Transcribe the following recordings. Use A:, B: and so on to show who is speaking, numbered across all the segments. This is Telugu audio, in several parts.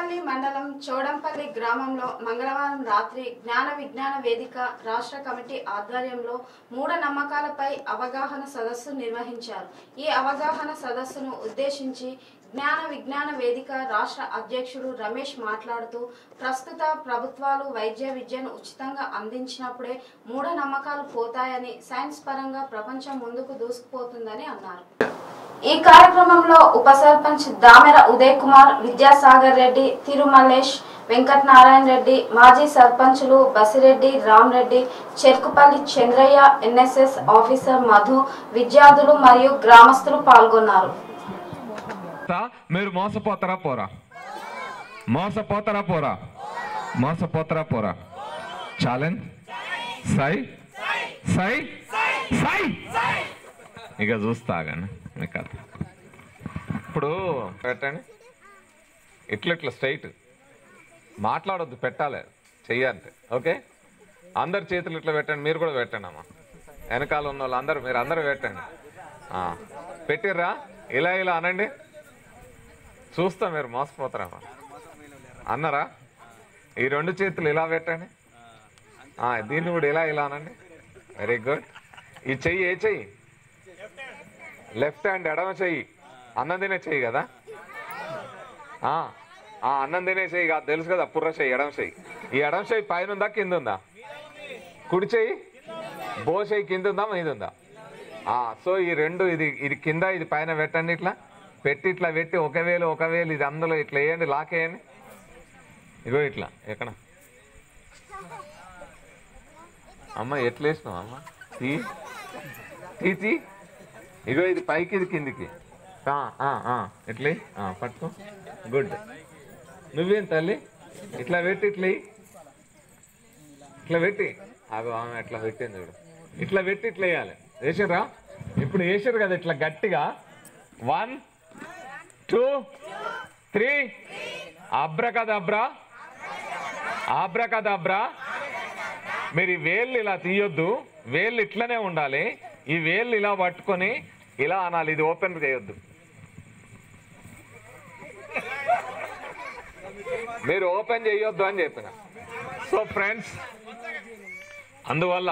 A: చౌడంపల్లి మండలం చౌడంపల్లి గ్రామంలో మంగళవారం రాత్రి జ్ఞాన విజ్ఞాన వేదిక రాష్ట్ర కమిటీ ఆధ్వర్యంలో మూఢ నమ్మకాలపై అవగాహన సదస్సు నిర్వహించారు ఈ అవగాహన సదస్సును ఉద్దేశించి జ్ఞాన విజ్ఞాన వేదిక రాష్ట్ర అధ్యక్షుడు రమేష్ మాట్లాడుతూ ప్రస్తుత ప్రభుత్వాలు వైద్య విద్యను ఉచితంగా అందించినప్పుడే మూఢ నమ్మకాలు పోతాయని సైన్స్ పరంగా ప్రపంచం ముందుకు దూసుకుపోతుందని అన్నారు ఈ కార్యక్రమంలో ఉప సర్పంచ్ దామెర ఉదయ్ కుమార్ విద్యాసాగర్ రెడ్డి తిరుమలేష్ వెంకట్ నారాయణ రెడ్డి మాజీ సర్పంచులు బసిరెడ్డి రామ్ రెడ్డి చెరుకుపల్లి చంద్రయ్య ఎన్ఎస్ఎస్ ఆఫీసర్ మధు విద్యార్థులు మరియు గ్రామస్తులు పాల్గొన్నారు
B: తా, మీరు మోసపోతారా పోరా మోసపోతారా పోరా మోసపోతారా పోరా ఛాలెంజ్ సై సై సై ఇక చూస్తా కానీ మీ కథ ఇప్పుడు పెట్టండి ఇట్లా ఇట్లా స్ట్రైట్ మాట్లాడొద్దు పెట్టాలి చెయ్యాలి ఓకే అందరి చేతులు ఇట్లా పెట్టండి మీరు కూడా పెట్టండి అమ్మా వెనకాల ఉన్న వాళ్ళు అందరూ మీరు అందరూ పెట్టండి ఆ, పెట్టిర్రా ఇలా ఇలా అనండి చూస్తా మీరు మోసపోతారా అన్నారా ఈ రెండు చేతులు ఇలా పెట్టండి ఆ, దీన్ని కూడా ఇలా ఇలా అనండి వెరీ గుడ్ ఈ చెయ్యి ఏ చెయ్యి లెఫ్ట్ హ్యాండ్ ఎడమ చెయ్యి అన్నం తినే చెయ్యి కదా ఆ, ఆ, అన్నం తినే చెయ్యి కాదు తెలుసు కదా పుర్ర చెయ్యి ఎడమ చెయ్యి ఈ ఎడమ చెయ్యి పైన ఉందా కింద ఉందా కుడి చెయ్యి బో చెయ్యి కింద ఉందా మీద ఉందా ఆ, సో ఈ రెండు ఇది ఇది కింద ఇది పైన పెట్టండి ఇట్లా పెట్టి ఇట్లా పెట్టి ఒక వేలు ఒక వేలు ఇది అందులో ఇట్లా వేయండి లాక్ వేయండి ఇగో ఇట్లా ఎక్కడ అమ్మ ఎట్లా వేసినావు అమ్మ తీ తీ తీ ఇగో ఇది పైకి ఇది కిందికి ఆ, ఆ, ఆ, ఎట్లా ఎయ్. ఆ, పట్టుకో గుడ్ నువ్వేం తల్లి ఇట్లా పెట్టి ఇట్లా ఎయ్. ఇట్లా పెట్టి అగో ఆమె ఇట్లా పెట్టింది చూడు ఇట్లా పెట్టి ఇట్లా వేయాలి వేసిర్రా ఇప్పుడు వేసారు కదా ఇట్లా గట్టిగా one two three abracadabra abracadabra మీరు ఈ వేళ్ళు ఇలా తీయొద్దు వేళ్ళు ఇట్లనే ఉండాలి ఈ వేళ్ళు ఇలా పట్టుకొని ఇలా అనాలి ఇది ఓపెన్ చేయొద్దు మీరు ఓపెన్ చేయొద్దు అని చెప్పిన సో ఫ్రెండ్స్ అందువల్ల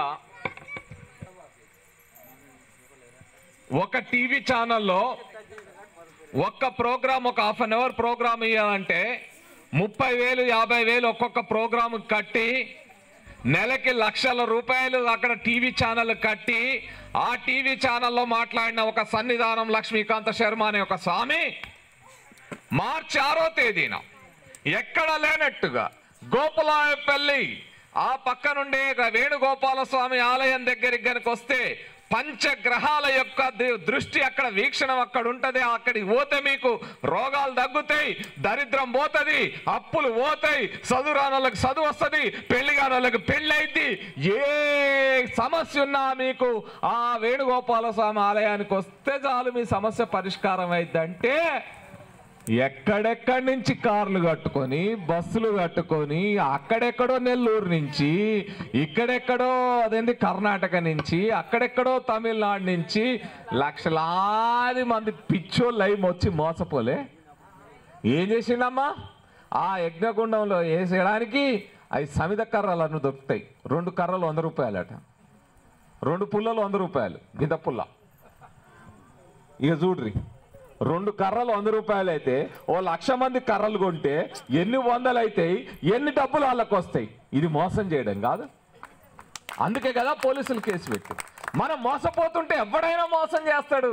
B: ఒక టీవీ ఛానల్లో ఒక్క ప్రోగ్రామ్ ఒక హాఫ్ అన్ అవర్ ప్రోగ్రామ్ ఇవ్వాలంటే ముప్పై వేలు యాభై వేలు ఒక్కొక్క ప్రోగ్రామ్ కట్టి నెలకి లక్షల రూపాయలు అక్కడ టీవీ ఛానల్ కట్టి ఆ టీవీ ఛానల్లో మాట్లాడిన ఒక సన్నిధానం లక్ష్మీకాంత శర్మ అనే ఒక స్వామి మార్చి ఆరో తేదీన ఎక్కడ లేనట్టుగా గోపులాయపల్లి ఆ పక్క నుండి వేణుగోపాల స్వామి ఆలయం దగ్గరికి గనుక వస్తే పంచగ్రహాల యొక్క ది- దృష్టి అక్కడ వీక్షణం అక్కడ ఉంటది అక్కడికి పోతే మీకు రోగాలు తగ్గుతాయి దరిద్రం పోతది అప్పులు పోతాయి చదువురానోళ్ళకి చదువు వస్తుంది పెళ్లి కానోళ్ళకి పెళ్లి అయింది ఏ సమస్య ఉన్నా మీకు ఆ వేణుగోపాల స్వామి ఆలయానికి వస్తే చాలు మీ సమస్య పరిష్కారం అయిందంటే ఎక్కడెక్కడి నుంచి కార్లు కట్టుకొని బస్సులు కట్టుకొని అక్కడెక్కడో నెల్లూరు నుంచి ఇక్కడెక్కడో అదేంటి కర్ణాటక నుంచి అక్కడెక్కడో తమిళనాడు నుంచి లక్షలాది మంది పిచ్చోళ్ళు అయి వచ్చి మోసపోలే ఏం చేసిండమ్మా ఆ యజ్ఞగుండంలో వేసేయడానికి అవి సమిద కర్రలను దొరుకుతాయి రెండు కర్రలు వంద రూపాయలట రెండు పుల్లలు వంద రూపాయలు గింత పుల్ల ఇక చూడ్రి రెండు కర్రలు వంద రూపాయలు అయితే ఓ లక్ష మంది కర్రలు కొంటే ఎన్ని వందలు అవుతాయి ఎన్ని డబ్బులు వాళ్ళకి వస్తాయి ఇది మోసం చేయడం కాదు అందుకే కదా పోలీసులు కేసు పెట్టి మనం మోసపోతుంటే ఎవడైనా మోసం చేస్తాడు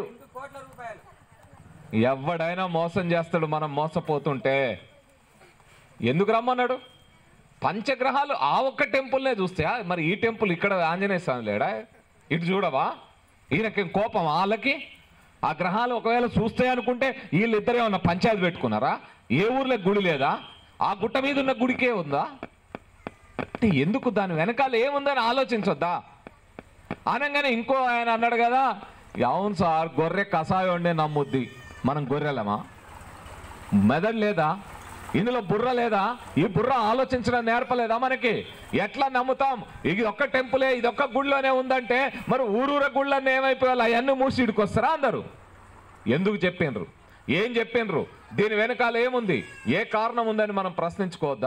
B: ఎవడైనా మోసం చేస్తాడు మనం మోసపోతుంటే ఎందుకు రమ్మన్నాడు పంచగ్రహాలు ఆ ఒక్క టెంపుల్నే చూస్తే మరి ఈ టెంపుల్ ఇక్కడ ఆంజనేయ స్వామి లేడా ఇటు చూడవా ఈయనకి కోపం వాళ్ళకి ఆ గ్రహాలు ఒకవేళ చూస్తే అనుకుంటే వీళ్ళిద్దరే ఉన్న పంచాయతీ పెట్టుకున్నారా ఏ ఊర్లో గుడి లేదా ఆ గుట్ట మీద ఉన్న గుడికే ఉందా అంటే ఎందుకు దాని వెనకాల ఏముందని ఆలోచించొద్దా అనగానే ఇంకో ఆయన అన్నాడు కదా అవును సార్ గొర్రె కషాయం ఉండే నమ్ముద్ది మనం గొర్రెలమా మెదడు లేదా ఇందులో బుర్ర లేదా ఈ బుర్ర ఆలోచించడం నేర్పలేదా మనకి ఎట్లా నమ్ముతాం ఇది ఒక్క టెంపులే ఇది ఒక్క గుడిలోనే ఉందంటే మరి ఊరూర గుళ్ళన్నీ ఏమైపోవాలి అవన్నీ మూసి ఇడికొస్తారా అందరూ ఎందుకు చెప్పిండ్రు ఏం చెప్పిండ్రు దీని వెనకాల ఏముంది ఏ కారణం ఉందని మనం ప్రశ్నించుకోవద్దా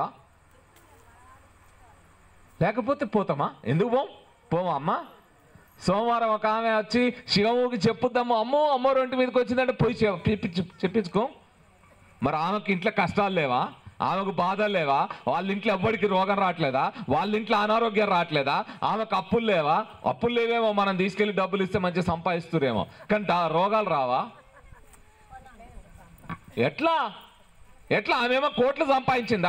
B: లేకపోతే పోతామా ఎందుకు పోం పోమా అమ్మా సోమవారం ఒక ఆమె వచ్చి శివముకి చెప్పుద్దాము అమ్మో అమ్మో రొంటి మీదకి వచ్చిందంటే పోయి చె- చెప్పించు- చెప్పించుకో మరి ఆమెకి ఇంట్లో కష్టాలు లేవా ఆమెకు బాధలు లేవా వాళ్ళ ఇంట్లో ఎవ్వడికి రోగం రావట్లేదా వాళ్ళ ఇంట్లో అనారోగ్యం రావట్లేదా ఆమెకు అప్పులు లేవా అప్పులు లేవేమో మనం తీసుకెళ్లి డబ్బులు ఇస్తే మంచిగా సంపాదిస్తురేమో కానీ దా- రోగాలు రావా ఎట్లా ఎట్లా ఆమెమో కోట్లు సంపాదించిందా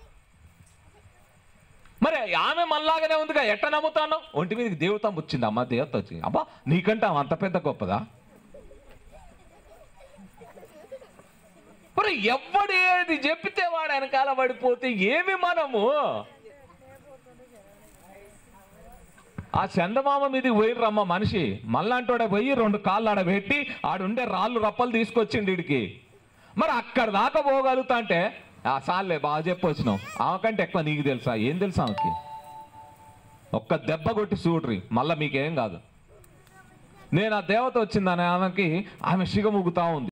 B: మరి ఆమె మళ్ళాగానే ఉందిగా ఎట్ట నమ్ముతాను ఒంటి మీదకి దేవత వచ్చింది అమ్మ దేవత వచ్చింది అబ్బా నీకంటే ఆమె అంత పెద్ద గొప్పదా మరి ఎవ్వడు ఏది చెప్పితే వాడు వెనకాల పడిపోతే ఏమి మనము ఆ చందమామ మీదకి పోయిర్రమ్మ మనిషి మళ్ళంటోడే పోయి రెండు కాళ్ళు ఆడ పెట్టి ఆడుండే రాళ్ళు రప్పలు తీసుకొచ్చిండు వీడికి మరి అక్కడ దాకా పోగలుగుతా అంటే ఆ సార్లే బాగా చెప్పొచ్చినావు ఆమె కంటే ఎక్కువ నీకు తెలుసా ఏం తెలుసా ఆమెకి ఒక్క దెబ్బ కొట్టి చూడ్రి మళ్ళా మీకేం కాదు నేను ఆ దేవత వచ్చిందని ఆమెకి ఆమె సిగముగుతా ఉంది